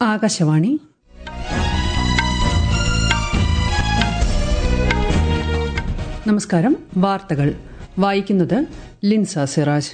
ആകാശവാണി നമസ്കാരം വാർത്തകൾ വായിക്കുന്നത് ലിൻസ സിറാജ്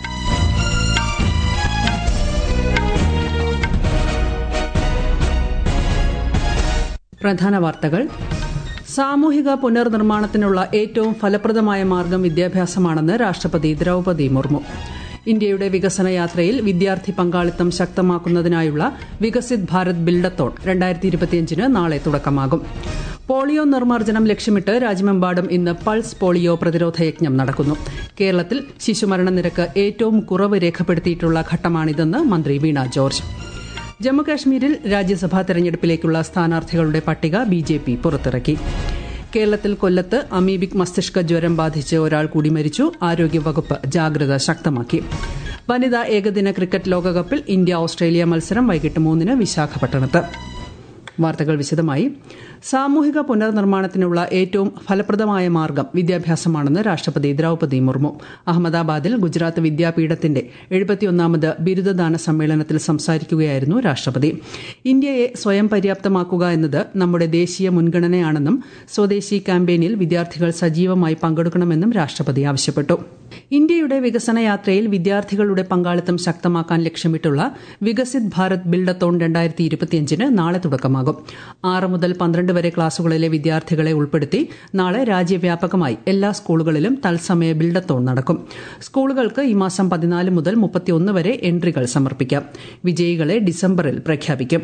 പ്രധാന വാർത്തകൾ സാമൂഹിക പുനർനിർമ്മാണത്തിനുള്ള ഏറ്റവും ഫലപ്രദമായ മാർഗം വിദ്യാഭ്യാസമാണെന്ന് രാഷ്ട്രപതി ദ്രൌപതി മുർമു ഇന്ത്യയുടെ വികസന യാത്രയിൽ വിദ്യാർത്ഥി പങ്കാളിത്തം ശക്തമാക്കുന്നതിനായുള്ള വികസിത് ഭാരത് ബിൽഡത്തോൺ രണ്ടായിരത്തി ഇരുപത്തിയഞ്ചിന് നാളെ തുടക്കമാകും പോളിയോ നിർമ്മാർജ്ജനം ലക്ഷ്യമിട്ട് രാജ്യമെമ്പാടും ഇന്ന് പൾസ് പോളിയോ പ്രതിരോധ യജ്ഞം നടക്കുന്നു കേരളത്തിൽ ശിശുമരണ നിരക്ക് ഏറ്റവും കുറവ് രേഖപ്പെടുത്തിയിട്ടുള്ള ഘട്ടമാണിതെന്ന് മന്ത്രി വീണ ജോർജ് ജമ്മുകാശ്മീരിൽ രാജ്യസഭാ തെരഞ്ഞെടുപ്പിലേക്കുള്ള സ്ഥാനാർത്ഥികളുടെ പട്ടിക ബി ജെ പി പുറത്തിറക്കി കേരളത്തിൽ കൊല്ലത്ത് അമീബിക് മസ്തിഷ്ക ജ്വരം ബാധിച്ച് ഒരാൾ കൂടി മരിച്ചു ആരോഗ്യവകുപ്പ് ജാഗ്രത ശക്തമാക്കി വനിതാ ഏകദിന ക്രിക്കറ്റ് ലോകകപ്പിൽ ഇന്ത്യ ഓസ്ട്രേലിയ മത്സരം വൈകിട്ട് മൂന്നിന് വിശാഖപട്ടണത്ത് വാർത്തകൾ വിശദമായി സാമൂഹിക പുനർനിർമ്മാണത്തിനുള്ള ഏറ്റവും ഫലപ്രദമായ മാർഗം വിദ്യാഭ്യാസമാണെന്ന് രാഷ്ട്രപതി ദ്രൌപതി മുർമു അഹമ്മദാബാദിൽ ഗുജറാത്ത് വിദ്യാപീഠത്തിന്റെ എഴുപത്തിയൊന്നാമത് ബിരുദദാന സമ്മേളനത്തിൽ സംസാരിക്കുകയായിരുന്നു രാഷ്ട്രപതി ഇന്ത്യയെ സ്വയം പര്യാപ്തമാക്കുക എന്നത് നമ്മുടെ ദേശീയ മുൻഗണനയാണെന്നും സ്വദേശി ക്യാമ്പയിനിൽ വിദ്യാർത്ഥികൾ സജീവമായി പങ്കെടുക്കണമെന്നും രാഷ്ട്രപതി ആവശ്യപ്പെട്ടു ഇന്ത്യയുടെ വികസന യാത്രയിൽ വിദ്യാർത്ഥികളുടെ പങ്കാളിത്തം ശക്തമാക്കാൻ ലക്ഷ്യമിട്ടുള്ള വികസിത് ഭാരത് ബിൽഡത്തോൺ രണ്ടായിരത്തി ഇരുപത്തിയഞ്ചിന് നാളെ തുടക്കമാകും ആറ് മുതൽ പന്ത്രണ്ട് വരെ ക്ലാസുകളിലെ വിദ്യാർത്ഥികളെ ഉൾപ്പെടുത്തി നാളെ രാജ്യവ്യാപകമായി എല്ലാ സ്കൂളുകളിലും തത്സമയ ബിൽഡത്തോൺ നടക്കും സ്കൂളുകൾക്ക് ഈ മാസം പതിനാല് മുതൽ മുപ്പത്തിയൊന്ന് വരെ എൻട്രികൾ സമർപ്പിക്കാം വിജയികളെ ഡിസംബറിൽ പ്രഖ്യാപിക്കും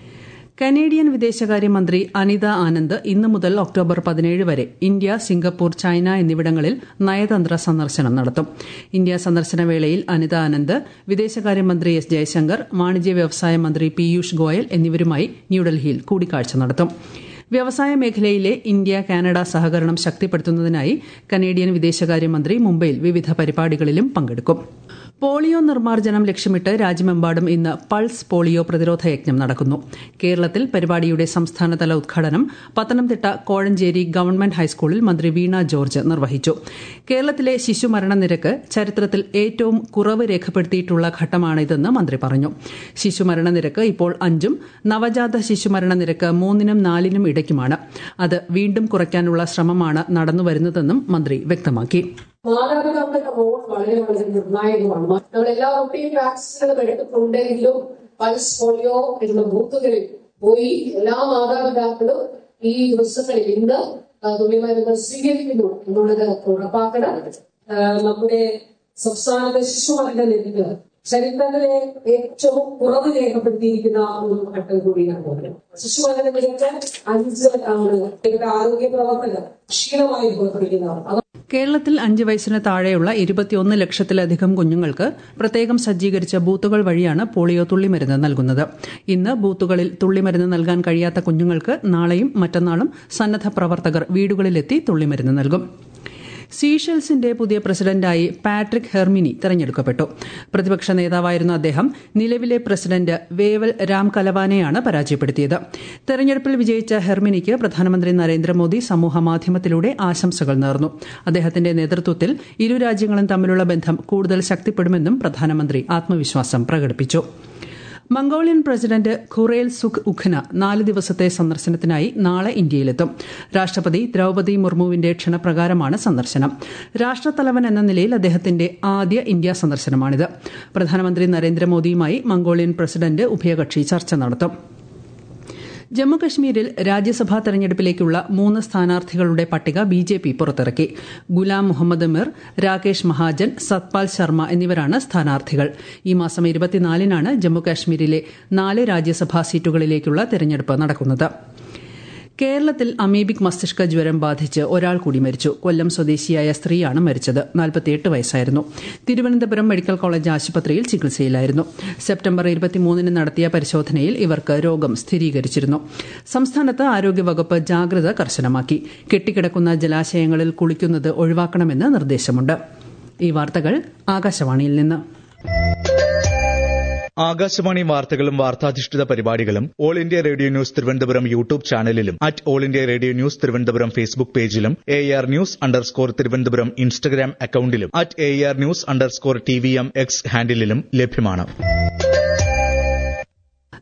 കനേഡിയൻ വിദേശകാര്യമന്ത്രി അനിത ആനന്ദ് ഇന്ന് മുതൽ ഒക്ടോബർ പതിനേഴ് വരെ ഇന്ത്യ സിംഗപ്പൂർ ചൈന എന്നിവിടങ്ങളിൽ നയതന്ത്ര സന്ദർശനം നടത്തും ഇന്ത്യ സന്ദർശന വേളയിൽ അനിത ആനന്ദ് വിദേശകാര്യമന്ത്രി എസ് ജയശങ്കർ വാണിജ്യ വ്യവസായ മന്ത്രി പീയൂഷ് ഗോയൽ എന്നിവരുമായി ന്യൂഡൽഹിയിൽ കൂടിക്കാഴ്ച നടത്തും വ്യവസായ മേഖലയിലെ ഇന്ത്യ കാനഡ സഹകരണം ശക്തിപ്പെടുത്തുന്നതിനായി കനേഡിയൻ വിദേശകാര്യമന്ത്രി മുംബൈയിൽ വിവിധ പരിപാടികളിലും പങ്കെടുക്കും പോളിയോ നിർമ്മാർജ്ജനം ലക്ഷ്യമിട്ട് രാജ്യമെമ്പാടും ഇന്ന് പൾസ് പോളിയോ പ്രതിരോധ യജ്ഞം നടക്കുന്നു കേരളത്തിൽ പരിപാടിയുടെ സംസ്ഥാനതല ഉദ്ഘാടനം പത്തനംതിട്ട കോഴഞ്ചേരി ഗവൺമെന്റ് ഹൈസ്കൂളിൽ മന്ത്രി വീണ ജോർജ് നിർവഹിച്ചു കേരളത്തിലെ ശിശുമരണ നിരക്ക് ചരിത്രത്തിൽ ഏറ്റവും കുറവ് രേഖപ്പെടുത്തിയിട്ടുള്ള ഘട്ടമാണിതെന്ന് മന്ത്രി പറഞ്ഞു ശിശുമരണ നിരക്ക് ഇപ്പോൾ അഞ്ചും നവജാത ശിശുമരണ നിരക്ക് മൂന്നിനും നാലിനും ഇടയ്ക്കുമാണ് അത് വീണ്ടും കുറയ്ക്കാനുള്ള ശ്രമമാണ് നടന്നുവരുന്നതെന്നും മന്ത്രി വ്യക്തമാക്കി മാതാപിതാക്കളുടെ റോൾ വളരെ വളരെ നിർണായകമാണ് നമ്മൾ എല്ലാ കുട്ടിയും വാക്സിനുകൾ എടുത്തിട്ടുണ്ടെങ്കിലും പൾസ് പോളിയോ എന്ന ബൂത്തുകളിൽ പോയി എല്ലാ മാതാപിതാക്കളും ഈ ദിവസങ്ങളിൽ ഇന്ന് തുള്ളിമരുന്ന് സ്വീകരിക്കുന്നു എന്നുള്ളത് ഉറപ്പാക്കണം നമ്മുടെ സംസ്ഥാനത്തെ ശിശുമരണ നിരക്ക് ചരിത്രത്തിലെ ഏറ്റവും കുറവ് രേഖപ്പെടുത്തിയിരിക്കുന്ന ഒരു ഘട്ടം കൂടിയാണ് ശിശുമരണ നിരക്ക് അഞ്ച് ആണ് ആരോഗ്യ പ്രവർത്തകർ ക്ഷീണമായി പുറപ്പെടുവിക്കുന്നതാണ് കേരളത്തിൽ അഞ്ച് വയസ്സിന് താഴെയുള്ള ഇരുപത്തിയൊന്ന് ലക്ഷത്തിലധികം കുഞ്ഞുങ്ങൾക്ക് പ്രത്യേകം സജ്ജീകരിച്ച ബൂത്തുകൾ വഴിയാണ് പോളിയോ തുള്ളിമരുന്ന് നൽകുന്നത് ഇന്ന് ബൂത്തുകളിൽ തുള്ളിമരുന്ന് നൽകാൻ കഴിയാത്ത കുഞ്ഞുങ്ങൾക്ക് നാളെയും മറ്റന്നാളും സന്നദ്ധ പ്രവർത്തകർ വീടുകളിലെത്തി തുള്ളിമരുന്ന് നൽകും സീഷെൽസിന്റെ പുതിയ പ്രസിഡന്റായി പാട്രിക് ഹെർമിനി തെരഞ്ഞെടുക്കപ്പെട്ടു പ്രതിപക്ഷ നേതാവായിരുന്ന അദ്ദേഹം നിലവിലെ പ്രസിഡന്റ് വേവൽ രാം കലവാനെയാണ് പരാജയപ്പെടുത്തിയത് തെരഞ്ഞെടുപ്പിൽ വിജയിച്ച ഹെർമിനിക്ക് പ്രധാനമന്ത്രി നരേന്ദ്രമോദി സമൂഹമാധ്യമത്തിലൂടെ ആശംസകൾ നേർന്നു അദ്ദേഹത്തിന്റെ നേതൃത്വത്തിൽ ഇരു രാജ്യങ്ങളും തമ്മിലുള്ള ബന്ധം കൂടുതൽ ശക്തിപ്പെടുമെന്നും പ്രധാനമന്ത്രി ആത്മവിശ്വാസം പ്രകടിപ്പിച്ചു Mongolian president Khurelsukh Ukhnaa നാല് ദിവസത്തെ സന്ദർശനത്തിനായി നാളെ ഇന്ത്യയിലെത്തും രാഷ്ട്രപതി ദ്രൌപതി മുർമുവിന്റെ ക്ഷണപ്രകാരമാണ് സന്ദർശനം രാഷ്ട്രത്തലവൻ എന്ന നിലയിൽ അദ്ദേഹത്തിന്റെ ആദ്യ ഇന്ത്യ സന്ദർശനമാണിത് പ്രധാനമന്ത്രി നരേന്ദ്രമോദിയുമായി മംഗോളിയൻ പ്രസിഡന്റ് ഉഭയകക്ഷി ചർച്ച നടത്തും ജമ്മുകശ്മീരിൽ രാജ്യസഭാ തെരഞ്ഞെടുപ്പിലേക്കുള്ള മൂന്ന് സ്ഥാനാർത്ഥികളുടെ പട്ടിക ബി ജെ പി പുറത്തിറക്കി ഗുലാം മുഹമ്മദ് മിർ രാകേഷ് മഹാജൻ സത്പാൽ ശർമ്മ എന്നിവരാണ് സ്ഥാനാർത്ഥികൾ ഈ മാസം ഇരുപത്തിനാലിനാണ് ജമ്മുകാശ്മീരിലെ നാല് രാജ്യസഭാ സീറ്റുകളിലേക്കുള്ള തെരഞ്ഞെടുപ്പ് നടക്കുന്നത് കേരളത്തിൽ അമീബിക് മസ്തിഷ്ക ജ്വരം ബാധിച്ച് ഒരാൾ കൂടി മരിച്ചു കൊല്ലം സ്വദേശിയായ സ്ത്രീയാണ് മരിച്ചത് നാൽപ്പത്തിയെട്ട് വയസ്സായിരുന്നു തിരുവനന്തപുരം മെഡിക്കൽ കോളേജ് ആശുപത്രിയിൽ ചികിത്സയിലായിരുന്നു സെപ്റ്റംബർ ഇരുപത്തിമൂന്നിന് നടത്തിയ പരിശോധനയിൽ ഇവർക്ക് രോഗം സ്ഥിരീകരിച്ചിരുന്നു സംസ്ഥാനത്ത് ആരോഗ്യവകുപ്പ് ജാഗ്രത കർശനമാക്കി കെട്ടിക്കിടക്കുന്ന ജലാശയങ്ങളിൽ കുളിക്കുന്നത് ഒഴിവാക്കണമെന്ന് നിർദ്ദേശമുണ്ട് ഈ വാർത്തകൾ ആകാശവാണിയിൽ നിന്ന് ആകാശവാണി വാർത്തകളും വാർത്താധിഷ്ഠിത പരിപാടികളും all India radio news Thiruvananthapuram YouTube ചാനലിലും at all India radio news Thiruvananthapuram Facebook പേജിലും A R news underscore Thiruvananthapuram Instagram അക്കൌണ്ടിലും at A R news underscore T V M X ഹാൻഡിലും ലഭ്യമാണ്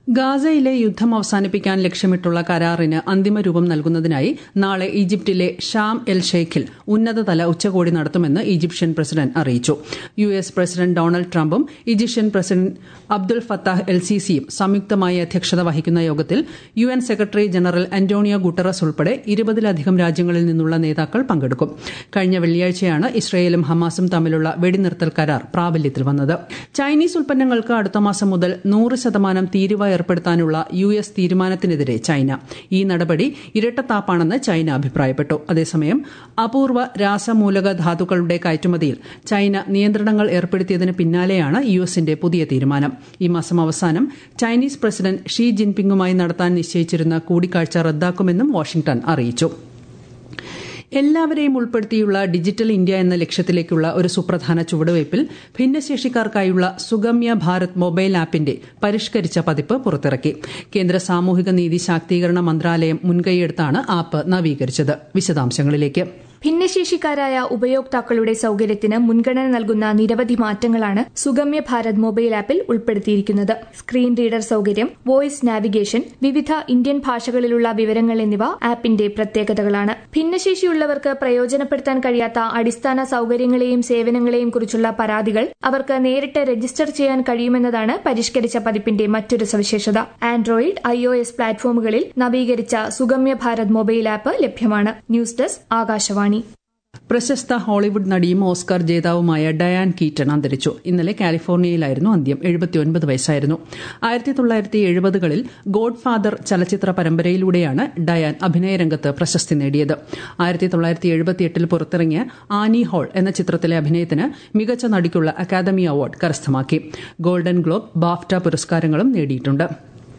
ഗാസയിലെ യുദ്ധം അവസാനിപ്പിക്കാൻ ലക്ഷ്യമിട്ടുള്ള കരാറിന് അന്തിമ രൂപം നൽകുന്നതിനായി നാളെ ഈജിപ്തിലെ ഷാം എൽ ഷെയ്ഖിൽ ഉന്നതതല ഉച്ചകോടി നടത്തുമെന്ന് ഈജിപ്ഷ്യൻ പ്രസിഡന്റ് അറിയിച്ചു യു എസ് പ്രസിഡന്റ് ഡൊണാൾഡ് ട്രംപും Egyptian president Abdel Fattah El സിസിയും സംയുക്തമായി അധ്യക്ഷത വഹിക്കുന്ന യോഗത്തിൽ U N secretary general Antonio Guterres ഉൾപ്പെടെ ഇരുപതിലധികം രാജ്യങ്ങളിൽ നിന്നുള്ള നേതാക്കൾ പങ്കെടുക്കും കഴിഞ്ഞ വെള്ളിയാഴ്ചയാണ് ഇസ്രയേലും ഹമാസും തമ്മിലുള്ള വെടിനിർത്തൽ കരാർ പ്രാബല്യത്തിൽ വന്നത് ചൈനീസ് ഉൽപ്പന്നങ്ങൾക്ക് അടുത്ത മാസം മുതൽ നൂറ് ശതമാനം തീരുവ ഏർപ്പെടുത്താനുള്ള യു എസ് തീരുമാനത്തിനെതിരെ ചൈന ഈ നടപടി ഇരട്ടത്താപ്പാണെന്ന് ചൈന അഭിപ്രായപ്പെട്ടു അതേസമയം അപൂർവ രാസമൂലക ധാതുക്കളുടെ കയറ്റുമതിയിൽ ചൈന നിയന്ത്രണങ്ങൾ ഏർപ്പെടുത്തിയതിന് പിന്നാലെയാണ് യു എസിന്റെ പുതിയ തീരുമാനം ഈ മാസം അവസാനം ചൈനീസ് പ്രസിഡന്റ് ഷീ ജിൻപിങ്ങുമായി നടത്താൻ നിശ്ചയിച്ചിരുന്ന കൂടിക്കാഴ്ച റദ്ദാക്കുമെന്നും വാഷിംഗ്ടൺ അറിയിച്ചു എല്ലാവരെയും ഉൾപ്പെടുത്തിയുള്ള ഡിജിറ്റൽ ഇന്ത്യ എന്ന ലക്ഷ്യത്തിലേക്കുള്ള ഒരു സുപ്രധാന ചുവടുവയ്പിൽ ഭിന്നശേഷിക്കാർക്കായുള്ള സുഗമ്യ ഭാരത് മൊബൈൽ ആപ്പിന്റെ പരിഷ്കരിച്ച പതിപ്പ് പുറത്തിറക്കി കേന്ദ്ര സാമൂഹിക നീതി ശാക്തീകരണ മന്ത്രാലയം മുൻകൈയെടുത്താണ് ആപ്പ് നവീകരിച്ചത് വിശദാംശങ്ങളിലേക്ക് ഭിന്നശേഷിക്കാരായ ഉപയോക്താക്കളുടെ സൌകര്യത്തിന് മുൻഗണന നൽകുന്ന നിരവധി മാറ്റങ്ങളാണ് സുഗമ്യ ഭാരത് മൊബൈൽ ആപ്പിൽ ഉൾപ്പെടുത്തിയിരിക്കുന്നത് സ്ക്രീൻ റീഡർ സൌകര്യം വോയിസ് നാവിഗേഷൻ വിവിധ ഇന്ത്യൻ ഭാഷകളിലുള്ള വിവരങ്ങൾ എന്നിവ ആപ്പിന്റെ പ്രത്യേകതകളാണ് ഭിന്നശേഷിയുള്ളവർക്ക് പ്രയോജനപ്പെടുത്താൻ കഴിയാത്ത അടിസ്ഥാന സൌകര്യങ്ങളെയും സേവനങ്ങളെയും കുറിച്ചുള്ള പരാതികൾ അവർക്ക് നേരിട്ട് രജിസ്റ്റർ ചെയ്യാൻ കഴിയുമെന്നതാണ് പരിഷ്കരിച്ച പതിപ്പിന്റെ മറ്റൊരു സവിശേഷത ആൻഡ്രോയിഡ് ഐ ഒ എസ് പ്ലാറ്റ്ഫോമുകളിൽ നവീകരിച്ച സുഗമ്യ ഭാരത് മൊബൈൽ ആപ്പ് ലഭ്യമാണ് ന്യൂസ് ഡെസ്ക് ആകാശവാണി പ്രശസ്ത ഹോളിവുഡ് നടിയും ഓസ്കാർ ജേതാവുമായ ഡയാൻ കീറ്റൺ അന്തരിച്ചു ഇന്നലെ കാലിഫോർണിയയിലായിരുന്നു അന്ത്യം എഴുപത്തിയൊൻപത് വയസ്സായിരുന്നു ആയിരത്തി തൊള്ളായിരത്തി എഴുപതുകളിൽ ഗോഡ് ഫാദർ ചലച്ചിത്ര പരമ്പരയിലൂടെയാണ് ഡയാൻ അഭിനയരംഗത്ത് പ്രശസ്തി നേടിയത് ആയിരത്തി തൊള്ളായിരത്തി എഴുപത്തിയെട്ടിൽ പുറത്തിറങ്ങിയ ആനി ഹോൾ എന്ന ചിത്രത്തിലെ അഭിനയത്തിന് മികച്ച നടിക്കുള്ള അക്കാദമി അവാർഡ് കരസ്ഥമാക്കി ഗോൾഡൻ ഗ്ലോബ് ബാഫ്റ്റ പുരസ്കാരങ്ങളും നേടിയിട്ടുണ്ട്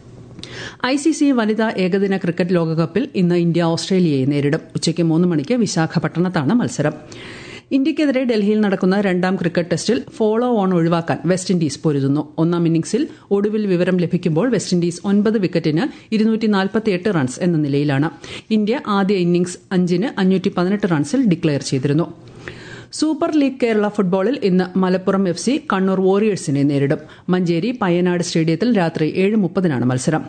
ഐ സി സി വനിതാ ഏകദിന ക്രിക്കറ്റ് ലോകകപ്പിൽ ഇന്ന് ഇന്ത്യ ഓസ്ട്രേലിയയെ നേരിടും ഉച്ചയ്ക്ക് മൂന്ന് മണിക്ക് വിശാഖപട്ടണത്താണ് മത്സരം ഇന്ത്യയ്ക്കെതിരെ ഡൽഹിയിൽ നടക്കുന്ന രണ്ടാം ക്രിക്കറ്റ് ടെസ്റ്റിൽ ഫോളോ ഓൺ ഒഴിവാക്കാൻ വെസ്റ്റ് ഇൻഡീസ് പൊരുതുന്നു ഒന്നാം ഇന്നിംഗ്സിൽ ഒടുവിൽ വിവരം ലഭിക്കുമ്പോൾ വെസ്റ്റ് ഇൻഡീസ് ഒൻപത് വിക്കറ്റിന് ഇരുന്നൂറ്റി റൺസ് എന്ന നിലയിലാണ് ഇന്ത്യ ആദ്യ ഇന്നിംഗ്സ് അഞ്ചിന് അഞ്ഞൂറ്റി പതിനെട്ട് റൺസിൽ ഡിക്ലെയർ ചെയ്തിരുന്നു സൂപ്പർ ലീഗ് കേരള ഫുട്ബോളിൽ ഇന്ന് മലപ്പുറം എഫ് സി കണ്ണൂർ വോറിയേഴ്സിനെ നേരിടും മഞ്ചേരി പയ്യനാട് സ്റ്റേഡിയത്തിൽ രാത്രി ഏഴ് മുപ്പതിനാണ് മത്സരം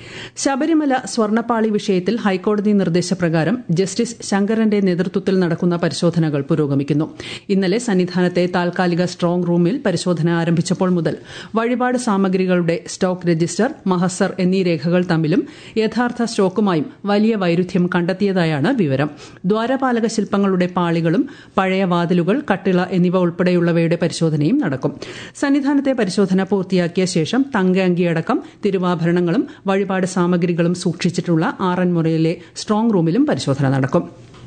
ശബരിമല സ്വർണ്ണപ്പാളി വിഷയത്തിൽ ഹൈക്കോടതി നിർദ്ദേശപ്രകാരം ജസ്റ്റിസ് ശങ്കരന്റെ നേതൃത്വത്തിൽ നടക്കുന്ന പരിശോധനകൾ പുരോഗമിക്കുന്നു ഇന്നലെ സന്നിധാനത്തെ താൽക്കാലിക സ്ട്രോങ് റൂമിൽ പരിശോധന ആരംഭിച്ചപ്പോൾ മുതൽ വഴിപാട് സാമഗ്രികളുടെ സ്റ്റോക്ക് രജിസ്റ്റർ മഹസർ എന്നീ രേഖകൾ തമ്മിലും യഥാർത്ഥ സ്റ്റോക്കുമായും വലിയ വൈരുദ്ധ്യം കണ്ടെത്തിയതായാണ് വിവരം ദ്വാരപാലക ശില്പങ്ങളുടെ പാളികളും പഴയ വാതിലുകൾ കട്ടിള എന്നിവ ഉൾപ്പെടെയുള്ളവയുടെ പരിശോധനയും നടക്കും സന്നിധാനത്തെ പരിശോധന പൂർത്തിയാക്കിയ ശേഷം തങ്കയങ്കിയടക്കം തിരുവാഭരണങ്ങളും വഴിപാട് സാമഗ്രികളും സൂക്ഷിച്ചിട്ടുള്ള ആറന്മുറയിലെ സ്ട്രോങ് റൂമിലും പരിശോധന നടക്കും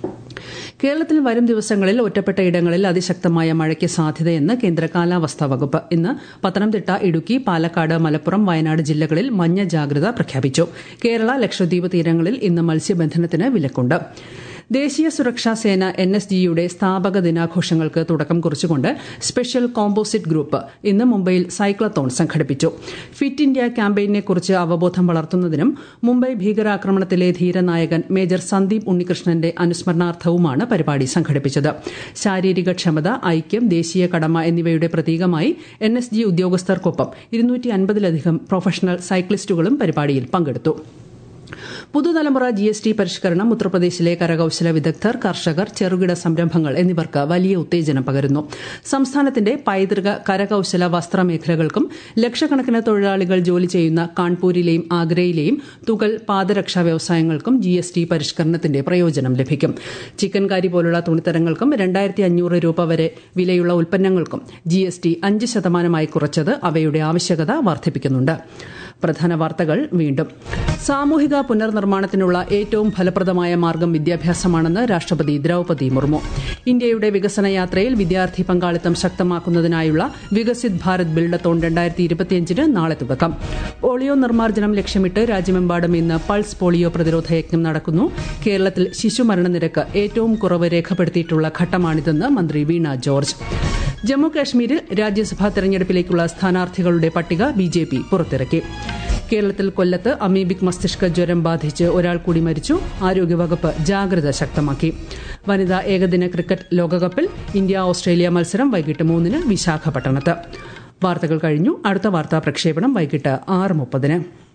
കേരളത്തിൽ വരും ദിവസങ്ങളിൽ ഒറ്റപ്പെട്ട ഇടങ്ങളിൽ അതിശക്തമായ മഴയ്ക്ക് സാധ്യതയെന്ന് കേന്ദ്ര കാലാവസ്ഥാ വകുപ്പ് ഇന്ന് പത്തനംതിട്ട ഇടുക്കി പാലക്കാട് മലപ്പുറം വയനാട് ജില്ലകളിൽ മഞ്ഞ ജാഗ്രത പ്രഖ്യാപിച്ചു കേരള ലക്ഷദ്വീപ് തീരങ്ങളിൽ ഇന്ന് മത്സ്യബന്ധനത്തിന് വിലക്കുണ്ട് ദേശീയ സുരക്ഷാ സേന എൻ എസ് ജിയുടെ സ്ഥാപക ദിനാഘോഷങ്ങൾക്ക് തുടക്കം കുറിച്ചുകൊണ്ട് സ്പെഷ്യൽ കോമ്പോസിറ്റ് ഗ്രൂപ്പ് ഇന്ന് മുംബൈയിൽ സൈക്ലത്തോൺ സംഘടിപ്പിച്ചു ഫിറ്റ് ഇന്ത്യ ക്യാമ്പയിനെക്കുറിച്ച് അവബോധം വളർത്തുന്നതിനും മുംബൈ ഭീകരാക്രമണത്തിലെ ധീരനായകൻ മേജർ സന്ദീപ് ഉണ്ണികൃഷ്ണന്റെ അനുസ്മരണാർത്ഥവുമാണ് പരിപാടി സംഘടിപ്പിച്ചത് ശാരീരിക ക്ഷമത ഐക്യം ദേശീയ കടമ എന്നിവയുടെ പ്രതീകമായി എൻ എസ് ജി ഉദ്യോഗസ്ഥർക്കൊപ്പം ഇരുന്നൂറ്റി അൻപതിലധികം പ്രൊഫഷണൽ സൈക്ലിസ്റ്റുകളും പരിപാടിയിൽ പങ്കെടുത്തു പുതുതലമുറ ജി എസ് ടി പരിഷ്കരണം ഉത്തർപ്രദേശിലെ കരകൌശല വിദഗ്ധർ കർഷകർ ചെറുകിട സംരംഭങ്ങൾ എന്നിവർക്ക് വലിയ ഉത്തേജനം പകരുന്നു സംസ്ഥാനത്തിന്റെ പൈതൃക കരകൌശല വസ്ത്രമേഖലകൾക്കും ലക്ഷക്കണക്കിന് തൊഴിലാളികൾ ജോലി ചെയ്യുന്ന കാൺപൂരിലെയും ആഗ്രയിലെയും തുകൽ പാദരക്ഷാ വ്യവസായങ്ങൾക്കും ജി എസ് ടി പരിഷ്കരണത്തിന്റെ പ്രയോജനം ലഭിക്കും ചിക്കൻകാരി പോലുള്ള തുണിത്തരങ്ങൾക്കും രണ്ടായിരത്തി അഞ്ഞൂറ് രൂപ വരെ വിലയുള്ള ഉൽപ്പന്നങ്ങൾക്കും ജി എസ് ടി അഞ്ച് ശതമാനമായി കുറച്ചത് അവയുടെ ആവശ്യകത വർദ്ധിപ്പിക്കുന്നുണ്ട് പ്രധാന വാർത്തകൾ വീണ്ടും സാമൂഹിക പുനർനിർമ്മാണത്തിനുള്ള ഏറ്റവും ഫലപ്രദമായ മാർഗം വിദ്യാഭ്യാസമാണെന്ന് രാഷ്ട്രപതി ദ്രൌപതി മുർമു ഇന്ത്യയുടെ വികസന യാത്രയിൽ വിദ്യാർത്ഥി പങ്കാളിത്തം ശക്തമാക്കുന്നതിനായുള്ള വികസിത് ഭാരത് ബിൽഡത്തോൺ രണ്ടായിരത്തി ഇരുപത്തിയഞ്ചിന് നാളെ തുടക്കം പോളിയോ നിർമ്മാർജ്ജനം ലക്ഷ്യമിട്ട് രാജ്യമെമ്പാടും ഇന്ന് പൾസ് പോളിയോ പ്രതിരോധ യജ്ഞം നടക്കുന്നു കേരളത്തിൽ ശിശുമരണ നിരക്ക് ഏറ്റവും കുറവ് രേഖപ്പെടുത്തിയിട്ടുള്ള ഘട്ടമാണിതെന്ന് മന്ത്രി വീണ ജോർജ് ജമ്മു കാശ്മീരിൽ രാജ്യസഭാ തെരഞ്ഞെടുപ്പിലേക്കുള്ള സ്ഥാനാർത്ഥികളുടെ പട്ടിക ബി ജെ പി പുറത്തിറക്കി കേരളത്തിൽ കൊല്ലത്ത് അമീബിക് മസ്തിഷ്ക ജ്വരം ബാധിച്ച് ഒരാൾ കൂടി മരിച്ചു ആരോഗ്യവകുപ്പ് ജാഗ്രത ശക്തമാക്കി വനിതാ ഏകദിന ക്രിക്കറ്റ് ലോകകപ്പിൽ ഇന്ത്യ ഓസ്ട്രേലിയ മത്സരം വൈകിട്ട് മൂന്നിന് വിശാഖപട്ടണത്ത് വാർത്തകൾ കഴിഞ്ഞു അടുത്ത വാർത്താ പ്രക്ഷേപണം വൈകിട്ട് ആറ് മുപ്പതിന്